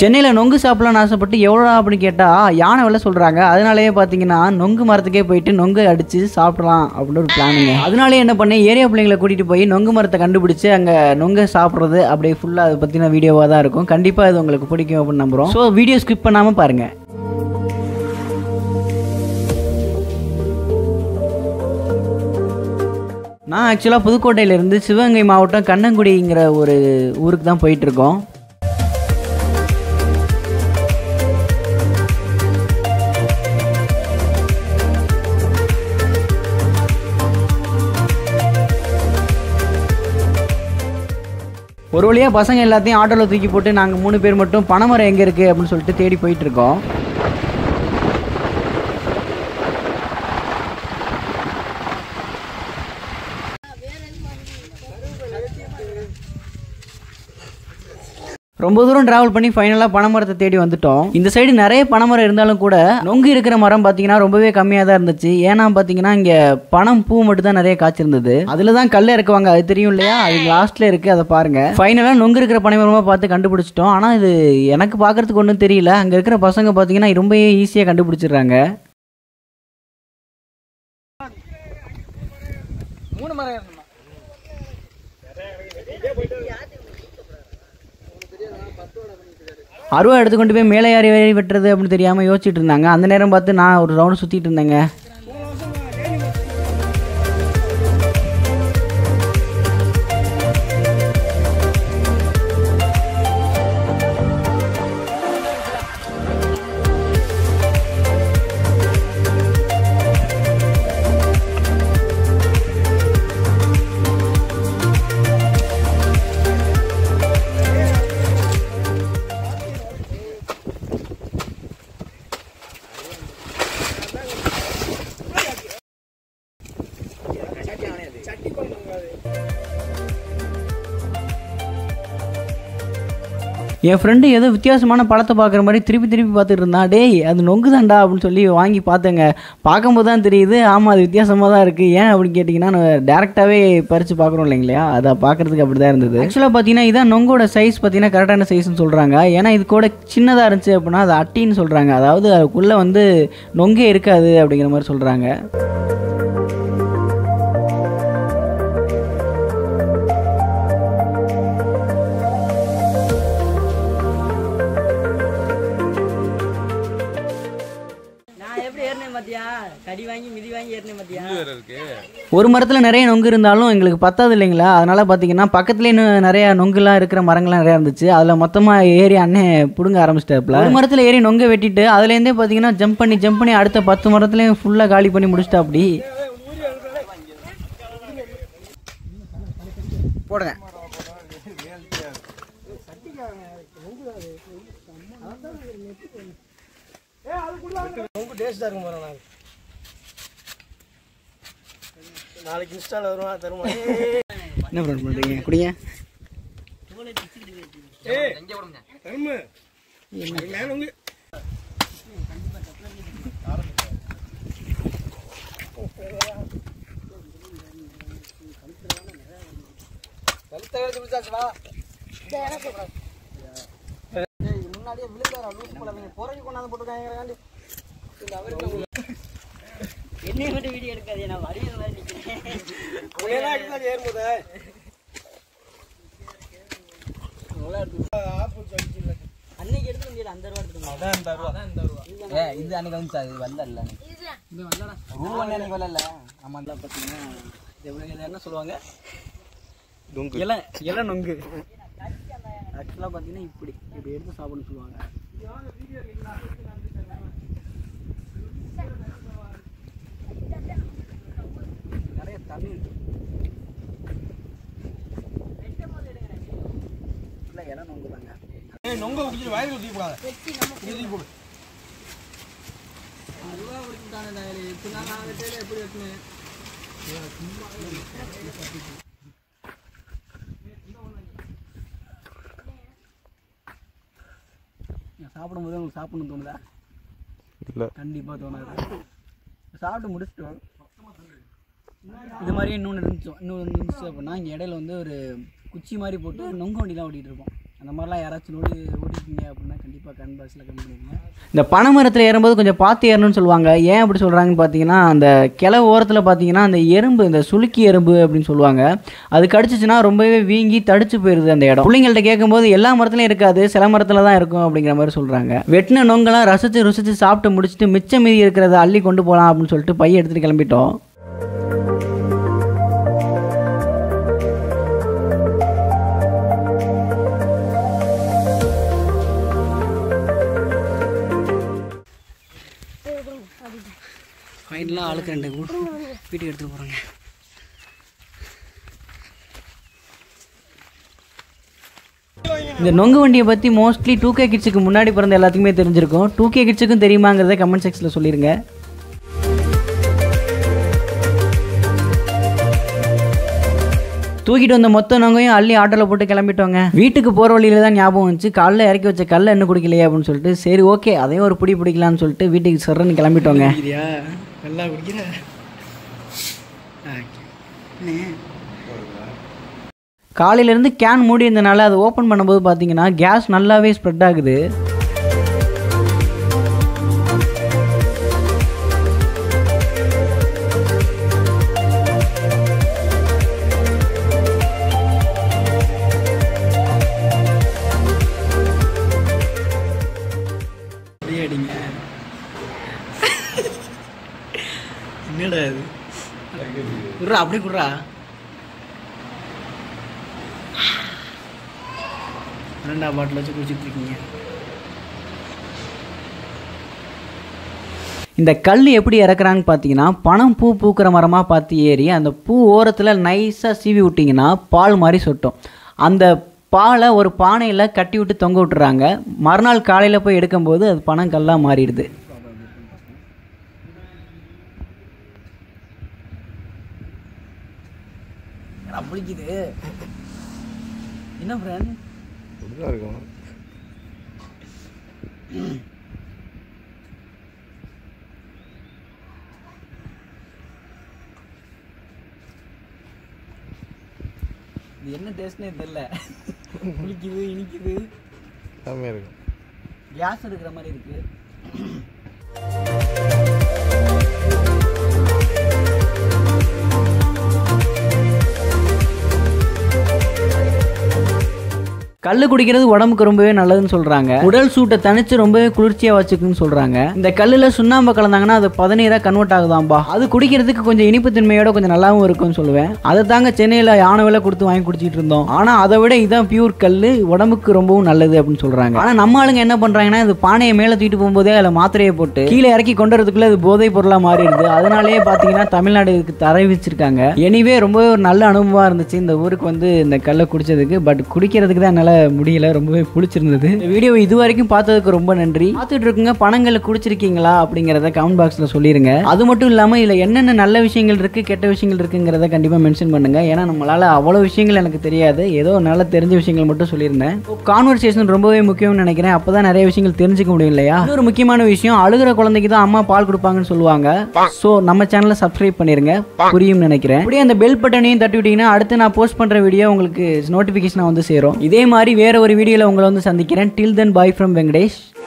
சென்னையில் நொங்கு சாப்பிடலாம்னு ஆசைப்பட்டு எவ்வளோ அப்படின்னு கேட்டால் யானை விலை சொல்கிறாங்க அதனாலேயே பார்த்தீங்கன்னா நொங்கு மரத்துக்கே போயிட்டு நொங்கு அடித்து சாப்பிடலாம் அப்படின்னு ஒரு பிளானுங்க அதனாலே என்ன பண்ணேன் ஏரியா பிள்ளைங்களை கூட்டிகிட்டு போய் நொங்கு மரத்தை கண்டுபிடிச்சு அங்கே நொங்கை சாப்பிட்றது அப்படியே ஃபுல்லாக அதை பற்றின வீடியோவாக தான் இருக்கும் கண்டிப்பாக அது உங்களுக்கு பிடிக்கும் அப்படின்னு நம்புகிறோம் ஸோ வீடியோ ஸ்கிப் பண்ணாமல் பாருங்கள் நான் ஆக்சுவலாக புதுக்கோட்டையிலேருந்து சிவகங்கை மாவட்டம் கண்ணங்குடிங்கிற ஒரு ஊருக்கு தான் போயிட்டுருக்கோம் ஒரு வழியாக பசங்க எல்லாத்தையும் ஆட்டோவில் தூக்கி போட்டு நாங்கள் மூணு பேர் மட்டும் பனைமரம் எங்கே இருக்குது அப்படின்னு சொல்லிட்டு தேடி போயிட்டு இருக்கோம் ரொம்ப தூரம் டிராவல் பண்ணி ஃபைனலாக பனைமரத்தை தேடி வந்துட்டோம் இந்த சைடு நிறைய பனைமரம் இருந்தாலும் கூட நொங்கு இருக்கிற மரம் பார்த்தீங்கன்னா ரொம்பவே கம்மியாக தான் இருந்துச்சு ஏன்னா பார்த்தீங்கன்னா இங்கே பனம் பூ மட்டும் தான் நிறைய காய்ச்சிருந்தது அதில் தான் கல் இறக்குவாங்க அது தெரியும் இல்லையா அது லாஸ்ட்டில் இருக்குது அதை பாருங்க ஃபைனலாக நொங்கு இருக்கிற பனைமரமாக பார்த்து கண்டுபிடிச்சிட்டோம் ஆனால் இது எனக்கு பார்க்கறதுக்கு ஒன்றும் தெரியல அங்கே இருக்கிற பசங்க பார்த்தீங்கன்னா ரொம்ப ஈஸியாக கண்டுபிடிச்சிடுறாங்க மூணு மரம் ஏறணுமா அருவா எடுத்து கொண்டு போய் மேலே யார் ஏறி வெட்டுறது அப்படின்னு தெரியாமல் யோசிச்சுட்டு இருந்தாங்க அந்த நேரம் பார்த்து நான் ஒரு ரவுண்டு சுற்றிட்டு இருந்தேங்க என் ஃப்ரெண்டு ஏதோ வித்தியாசமான பழத்தை பார்க்குற மாதிரி திருப்பி திருப்பி பார்த்துட்டு இருந்தான் டேய் அது நொங்கு தான்டா அப்படின்னு சொல்லி வாங்கி பார்த்தேங்க பார்க்கும்போது தான் தெரியுது ஆமாம் அது வித்தியாசமாக தான் இருக்குது ஏன் அப்படின்னு கேட்டிங்கன்னா நான் டேரெக்டாகவே பறித்து பார்க்குறோம் இல்லைங்களா அதை பார்க்குறதுக்கு அப்படி தான் இருந்தது ஆக்சுவலாக பார்த்தீங்கன்னா இதான் நொங்கோட சைஸ் பார்த்தீங்கன்னா கரெக்டான சைஸ்னு சொல்கிறாங்க ஏன்னா இது கூட சின்னதாக இருந்துச்சு அப்படின்னா அது அட்டின்னு சொல்கிறாங்க அதாவது அதுக்குள்ளே வந்து நொங்கே இருக்காது அப்படிங்கிற மாதிரி சொல்கிறாங்க நான் எப்படி ஏறினேன் பாத்தியா கடி வாங்கி மிதி வாங்கி ஏறினேன் பாத்தியா ஒரு மரத்தில் நிறைய நொங்கு இருந்தாலும் எங்களுக்கு பத்தாது இல்லைங்களா அதனால் பார்த்தீங்கன்னா பக்கத்துலேயே இன்னும் நிறைய நொங்குலாம் இருக்கிற மரங்கள்லாம் நிறையா இருந்துச்சு அதில் மொத்தமாக ஏறி அண்ணன் பிடுங்க ஆரம்பிச்சிட்டாப்புல ஒரு மரத்தில் ஏறி நொங்க வெட்டிட்டு அதுலேருந்தே பார்த்தீங்கன்னா ஜம்ப் பண்ணி ஜம்ப் பண்ணி அடுத்த பத்து மரத்துலேயும் ஃபுல்லாக காலி பண்ணி முடிச்சிட்டா அப்படி போடுங்க ரொம்ப டேஸ்டா இருக்கும் பாருங்க நாளைக்கு. நாளைக்கு இன்ஸ்டால வருவா தருமா என்ன ஃப்ரெண்ட் பண்ணுறீங்க குடிங்க முன்னாடியே விழுந்தாரா லூசு போல நீங்க புறக்கி கொண்டாந்து போட்டுருக்காங்க என்னைய மட்டும் வீடியோ எடுக்காது நான் வடிவில் மாதிரி நிற்கிறேன் ஏறும்போது அன்னைக்கு எடுத்து முடியாது அந்த ரூபா எடுத்து இது அன்னைக்கு வந்து அது வரல இது வந்தடா ரூம் பண்ணி அன்னைக்கு வரல ஆமாம் பார்த்தீங்கன்னா இது என்ன சொல்லுவாங்க இலை இலை நொங்கு ஆக்சுவலாக பார்த்தீங்கன்னா இப்படி இப்படி எடுத்து சாப்பிடணும்னு சொல்லுவாங்க நிறைய தண்ணி இருக்கு இல்லை இலை நொங்கு தாங்க நொங்க குடிச்சிட்டு வயிறு ஊற்றி போடாத ஊற்றி போடு சாப்பிடும்போது உங்களுக்கு சாப்பிடணும்னு தோணுதா இல்லை கண்டிப்பாக தோணாது சாப்பிட்டு முடிச்சிட்டோம் இது மாதிரியே இன்னொன்று இருந்துச்சு இன்னொன்று இருந்துச்சு அப்படின்னா இங்கே இடையில வந்து ஒரு குச்சி மாதிரி போட்டு நொங்கு வண்டிலாம் ஓட்டிகிட்டு இருப்போம் அந்த மாதிரிலாம் யாராச்சும் ஓடி ஓடிருக்கீங்க அப்படின்னா கண்டிப்பாக கமெண்ட் பாக்ஸில் கமெண்ட் பண்ணிடுங்க இந்த பனைமரத்தில் ஏறும்போது கொஞ்சம் பார்த்து ஏறணும்னு சொல்லுவாங்க ஏன் அப்படி சொல்கிறாங்கன்னு பார்த்தீங்கன்னா அந்த கிளை ஓரத்தில் பார்த்தீங்கன்னா அந்த எறும்பு இந்த சுளுக்கி எறும்பு அப்படின்னு சொல்லுவாங்க அது கடிச்சிச்சுன்னா ரொம்பவே வீங்கி தடிச்சு போயிடுது அந்த இடம் பிள்ளைங்கள்ட்ட கேட்கும்போது எல்லா மரத்துலையும் இருக்காது சில மரத்தில் தான் இருக்கும் அப்படிங்கிற மாதிரி சொல்கிறாங்க வெட்டின நொங்கெல்லாம் ரசித்து ருசித்து சாப்பிட்டு முடிச்சுட்டு மிச்சம் மீதி இருக்கிறத அள்ளி கொண்டு போகலாம் அப்படின்னு சொல்லிட்டு பைய எடுத்துகிட்டு கிளம்பிட்டோம் ஃபைனலாக ஆளுக்கு ரெண்டு கூட வீட்டுக்கு எடுத்துகிட்டு போகிறாங்க இந்த நொங்கு வண்டியை பற்றி மோஸ்ட்லி டூ கே கிட்ஸுக்கு முன்னாடி பிறந்த எல்லாத்துக்குமே தெரிஞ்சிருக்கும் டூ கே கிட்ஸுக்கும் தெரியுமாங்கிறத கமெண்ட் செக்ஷனில் சொல்லிடுங்க தூக்கிட்டு வந்த மொத்த நொங்கையும் அள்ளி ஆட்டோவில் போட்டு கிளம்பிட்டோங்க வீட்டுக்கு போகிற வழியில தான் ஞாபகம் வந்துச்சு காலைல இறக்கி வச்ச கல்ல என்ன குடிக்கலையே அப்படின்னு சொல்லிட்டு சரி ஓகே அதையும் ஒரு பிடி பிடிக்கலாம்னு சொல்லிட்டு வீட்டுக்கு சர்றன்னு கிளம்பிட்டோங்க குடிக்கிறியா நல்லா குடிக்கிற என்ன காலையிலேருந்து கேன் மூடி இருந்தனால அதை ஓப்பன் பண்ணும்போது பார்த்தீங்கன்னா கேஸ் நல்லாவே ஸ்ப்ரெட் ஆகுது அப்படியே அடிங்க என்னடா இது குடுறா அப்படியே குடுறா ரெண்டா பாட்டில் வச்சு குடிச்சிட்டு இருக்கீங்க இந்த கல் எப்படி இறக்குறான்னு பார்த்தீங்கன்னா பணம் பூ பூக்கிற மரமாக பார்த்து ஏறி அந்த பூ ஓரத்தில் நைஸாக சீவி விட்டிங்கன்னா பால் மாதிரி சொட்டும் அந்த பாலை ஒரு பானையில் கட்டி விட்டு தொங்க விட்டுறாங்க மறுநாள் காலையில் போய் எடுக்கும்போது அது பணம் கல்லாக மாறிடுது அப்படிக்குது என்ன ஃப்ரெண்ட் இது என்ன டேஸ்ட்னே தெரியல புளிக்குது இனிக்குது செம்மையாக இருக்கும் கேஸ் எடுக்கிற மாதிரி இருக்கு கல் குடிக்கிறது உடம்புக்கு ரொம்பவே நல்லதுன்னு சொல்றாங்க உடல் சூட்டை தணிச்சு ரொம்பவே குளிர்ச்சியா வச்சுக்குன்னு சொல்றாங்க இந்த கல்லுல சுண்ணாம்பு கலந்தாங்கன்னா அது பதநீரா கன்வெர்ட் ஆகுதாம்பா அது குடிக்கிறதுக்கு கொஞ்சம் இனிப்பு தன்மையோட கொஞ்சம் நல்லாவும் இருக்கும்னு சொல்லுவேன் அதை தாங்க சென்னையில யானை விலை கொடுத்து வாங்கி குடிச்சிட்டு இருந்தோம் ஆனா அதை விட இதான் பியூர் கல் உடம்புக்கு ரொம்பவும் நல்லது அப்படின்னு சொல்றாங்க ஆனா நம்ம ஆளுங்க என்ன பண்றாங்கன்னா இது பானையை மேல தூக்கிட்டு போகும்போதே அதில் மாத்திரையை போட்டு கீழே இறக்கி கொண்டு வரதுக்குள்ள அது போதை பொருளா மாறிடுது அதனாலேயே பாத்தீங்கன்னா தமிழ்நாடு இதுக்கு தரை வச்சிருக்காங்க எனிவே ரொம்பவே ஒரு நல்ல அனுபவமா இருந்துச்சு இந்த ஊருக்கு வந்து இந்த கல்லை குடிச்சதுக்கு பட் குடிக்கிறதுக்கு தான் என்னால முடியல ரொம்பவே பிடிச்சிருந்தது இந்த வீடியோ இது வரைக்கும் பார்த்ததுக்கு ரொம்ப நன்றி பார்த்துட்டு இருக்குங்க பணங்களை குடிச்சிருக்கீங்களா அப்படிங்கிறத கமெண்ட் பாக்ஸ்ல சொல்லிருங்க அது மட்டும் இல்லாம இதுல என்னென்ன நல்ல விஷயங்கள் இருக்கு கெட்ட விஷயங்கள் இருக்குங்கிறத கண்டிப்பா மென்ஷன் பண்ணுங்க ஏன்னா நம்மளால அவ்வளவு விஷயங்கள் எனக்கு தெரியாது ஏதோ நல்லா தெரிஞ்ச விஷயங்கள் மட்டும் சொல்லியிருந்தேன் கான்வர்சேஷன் ரொம்பவே முக்கியம்னு நினைக்கிறேன் அப்பதான் நிறைய விஷயங்கள் தெரிஞ்சுக்க முடியும் இல்லையா இன்னொரு முக்கியமான விஷயம் அழுகிற குழந்தைக்கு தான் அம்மா பால் கொடுப்பாங்கன்னு சொல்லுவாங்க சோ நம்ம சேனலை சப்ஸ்கிரைப் பண்ணிருங்க புரியும் நினைக்கிறேன் அப்படியே அந்த பெல் பட்டனையும் தட்டி விட்டீங்கன்னா அடுத்து நான் போஸ்ட் பண்ற வீடியோ உங்களுக்கு நோட்டிபிகேஷன் வந்து சேரும் இதே மாதிரி வேற ஒரு வீடியோல உங்களை வந்து சந்திக்கிறேன் டில் தென் பாய் ஃப்ரம் வெங்கடேஷ்